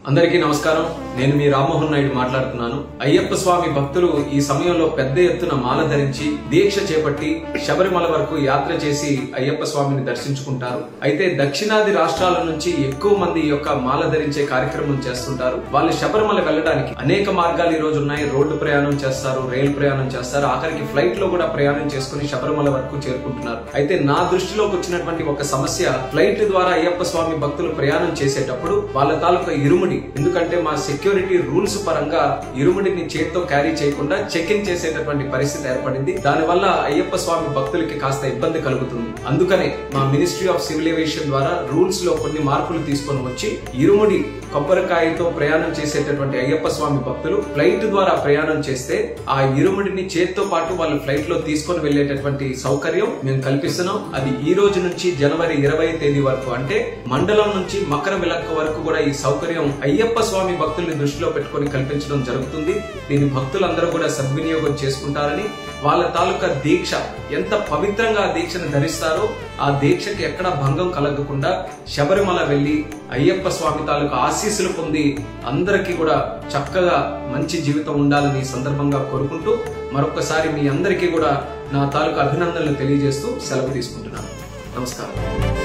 అందరికీ నమస్కారం నేను మీ రామ్మోహన్ నాయుడు మాట్లాడుతున్నాను అయ్యప్ప స్వామి భక్తులు ఈ సమయంలో పెద్ద ఎత్తున మాల ధరించి దీక్ష చేపట్టి శబరిమల వరకు యాత్ర చేసి అయ్యప్ప స్వామిని దర్శించుకుంటారు అయితే దక్షిణాది రాష్ట్రాల నుంచి ఎక్కువ మంది ఈ యొక్క మాల ధరించే కార్యక్రమం చేస్తుంటారు వాళ్ళు శబరిమల వెళ్ళడానికి అనేక మార్గాలు ఈ రోజు ఉన్నాయి రోడ్డు ప్రయాణం చేస్తారు రైలు ప్రయాణం చేస్తారు ఆఖరికి ఫ్లైట్ లో కూడా ప్రయాణం చేసుకుని శబరిమల వరకు చేరుకుంటున్నారు అయితే నా దృష్టిలోకి వచ్చినటువంటి ఒక సమస్య ఫ్లైట్ ద్వారా అయ్యప్ప స్వామి భక్తులు ప్రయాణం చేసేటప్పుడు వాళ్ళ తాలూకా ఇరుముడి ఎందుకంటే మా సెక్యూరిటీ రూల్స్ పరంగా ఇరుముడిని చేత్తో క్యారీ చేయకుండా చెక్ ఇన్ చేసేటటువంటి పరిస్థితి ఏర్పడింది దానివల్ల అయ్యప్ప స్వామి భక్తులకి కాస్త ఇబ్బంది కలుగుతుంది అందుకనే మా మినిస్ట్రీ ఆఫ్ సివిల్ ఏవియేషన్ ద్వారా రూల్స్ లో కొన్ని మార్పులు తీసుకొని వచ్చి ఇరుముడి కొబ్బరికాయతో ప్రయాణం చేసేటటువంటి అయ్యప్ప స్వామి భక్తులు ఫ్లైట్ ద్వారా ప్రయాణం చేస్తే ఆ ఇరుముడిని చేత్తో పాటు వాళ్ళు ఫ్లైట్ లో తీసుకొని వెళ్లేటటువంటి సౌకర్యం మేము కల్పిస్తున్నాం అది ఈ రోజు నుంచి జనవరి ఇరవై తేదీ వరకు అంటే మండలం నుంచి మకర విలక్క వరకు కూడా ఈ సౌకర్యం అయ్యప్ప స్వామి భక్తుల్ని దృష్టిలో పెట్టుకొని కల్పించడం జరుగుతుంది దీన్ని భక్తులందరూ కూడా సద్వినియోగం చేసుకుంటారని వాళ్ళ తాలూకా దీక్ష ఎంత పవిత్రంగా ఆ దీక్షను ధరిస్తారో ఆ దీక్షకి ఎక్కడ భంగం కలగకుండా శబరిమల వెళ్లి అయ్యప్ప స్వామి తాలూకా ఆశీస్సులు పొంది అందరికీ కూడా చక్కగా మంచి జీవితం ఉండాలని ఈ సందర్భంగా కోరుకుంటూ మరొకసారి మీ అందరికీ కూడా నా తాలూకా అభినందనలు తెలియజేస్తూ సెలవు తీసుకుంటున్నాను నమస్కారం